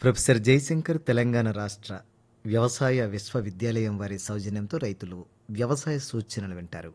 professor Jayashankar Telangana రాష్ట్ర వ్యవసాయ విశ్వవిద్యాలయం వారి సౌజన్యంతో రైతులు వ్యవసాయ సూచనలు వింటారు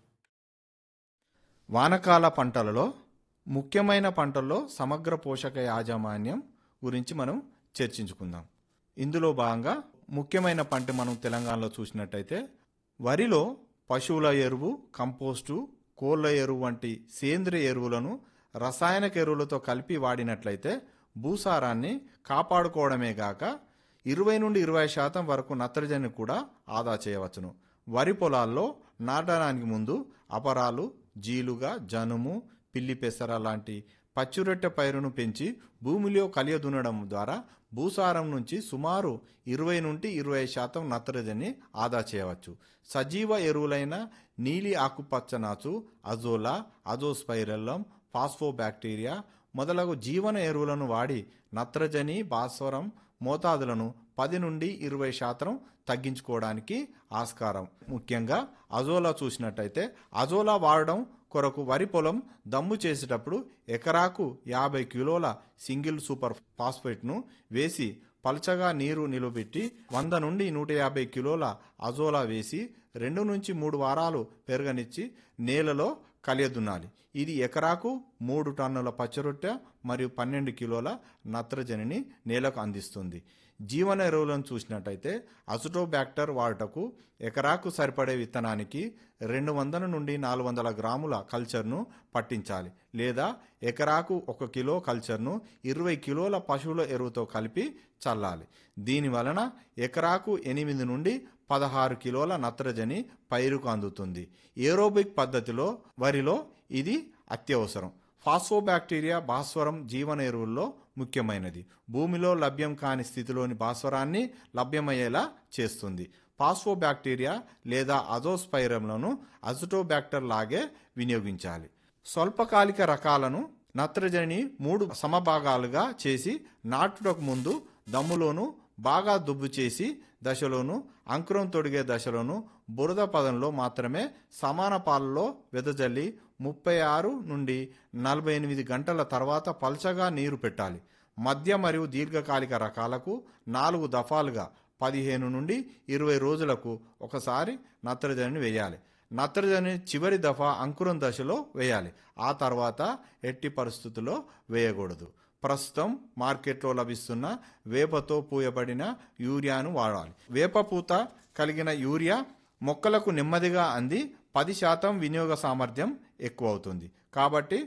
వానకాల పంటలలో ముఖ్యమైన పంటల్లో సమగ్ర పోషక యాజమాన్యం గురించి మనం చర్చించుకుందాం ఇందులో భాగంగా ముఖ్యమైన పంట మనం తెలంగాణలో చూసినట్టయితే వరిలో పశువుల ఎరువు కంపోస్టు కోళ్ళ ఎరువు వంటి సేంద్రియ ఎరువులను రసాయనిక ఎరువులతో కలిపి వాడినట్లయితే భూసారాన్ని కాపాడుకోవడమే గాక ఇరవై నుండి ఇరవై శాతం వరకు నత్రజని కూడా ఆదా చేయవచ్చును వరి పొలాల్లో నాటడానికి ముందు అపరాలు జీలుగా జనుము పిల్లి పెసర లాంటి పచ్చిరొట్టె పైరును పెంచి భూమిలో కలియదునడం ద్వారా భూసారం నుంచి సుమారు ఇరవై నుండి ఇరవై శాతం నత్రజని ఆదా చేయవచ్చు సజీవ ఎరువులైన నీలి ఆకుపచ్చనాచు అజోలా అజోస్పైరల్లం ఫాస్ఫోబ్యాక్టీరియా మొదలగు జీవన ఎరువులను వాడి నత్రజని భాస్వరం మోతాదులను పది నుండి ఇరవై శాతం తగ్గించుకోవడానికి ఆస్కారం ముఖ్యంగా అజోలా చూసినట్టయితే అజోలా వాడడం కొరకు వరి పొలం దమ్ము చేసేటప్పుడు ఎకరాకు యాభై కిలోల సింగిల్ సూపర్ ఫాస్ఫేట్ను వేసి పల్చగా నీరు నిలబెట్టి వంద నుండి నూట యాభై కిలోల అజోలా వేసి రెండు నుంచి మూడు వారాలు పెరగనిచ్చి నేలలో కలియదున్నాలి ఇది ఎకరాకు మూడు టన్నుల పచ్చరొట్టె మరియు పన్నెండు కిలోల నత్రజనిని నేలకు అందిస్తుంది జీవన ఎరువులను చూసినట్టయితే అసిటోబ్యాక్టర్ వాడుటకు ఎకరాకు సరిపడే విత్తనానికి రెండు వందల నుండి నాలుగు వందల గ్రాముల కల్చర్ను పట్టించాలి లేదా ఎకరాకు ఒక కిలో కల్చర్ను ఇరవై కిలోల పశువుల ఎరువుతో కలిపి చల్లాలి దీని వలన ఎకరాకు ఎనిమిది నుండి పదహారు కిలోల నత్రజని పైరుకు అందుతుంది ఏరోబిక్ పద్ధతిలో వరిలో ఇది అత్యవసరం ఫాస్ఫోబ్యాక్టీరియా భాస్వరం జీవన ఎరువుల్లో ముఖ్యమైనది భూమిలో లభ్యం కాని స్థితిలోని భాస్వరాన్ని లభ్యమయ్యేలా చేస్తుంది ఫాస్ఫోబ్యాక్టీరియా లేదా అజోస్పైరంలను అజిటోబ్యాక్టర్ లాగే వినియోగించాలి స్వల్పకాలిక రకాలను నత్రజని మూడు సమభాగాలుగా చేసి నాటుటకు ముందు దమ్ములోను బాగా దుబ్బు చేసి దశలోను అంకురం తొడిగే దశలోను బురద పదంలో మాత్రమే సమాన పాలలో వెదజల్లి ముప్పై ఆరు నుండి నలభై ఎనిమిది గంటల తర్వాత పల్చగా నీరు పెట్టాలి మధ్య మరియు దీర్ఘకాలిక రకాలకు నాలుగు దఫాలుగా పదిహేను నుండి ఇరవై రోజులకు ఒకసారి నత్రజనిని వేయాలి నత్రజని చివరి దఫా అంకురం దశలో వేయాలి ఆ తర్వాత ఎట్టి పరిస్థితుల్లో వేయకూడదు ప్రస్తుతం మార్కెట్లో లభిస్తున్న వేపతో పూయబడిన యూరియాను వాడాలి వేప పూత కలిగిన యూరియా మొక్కలకు నెమ్మదిగా అంది పది శాతం వినియోగ సామర్థ్యం ఎక్కువ అవుతుంది కాబట్టి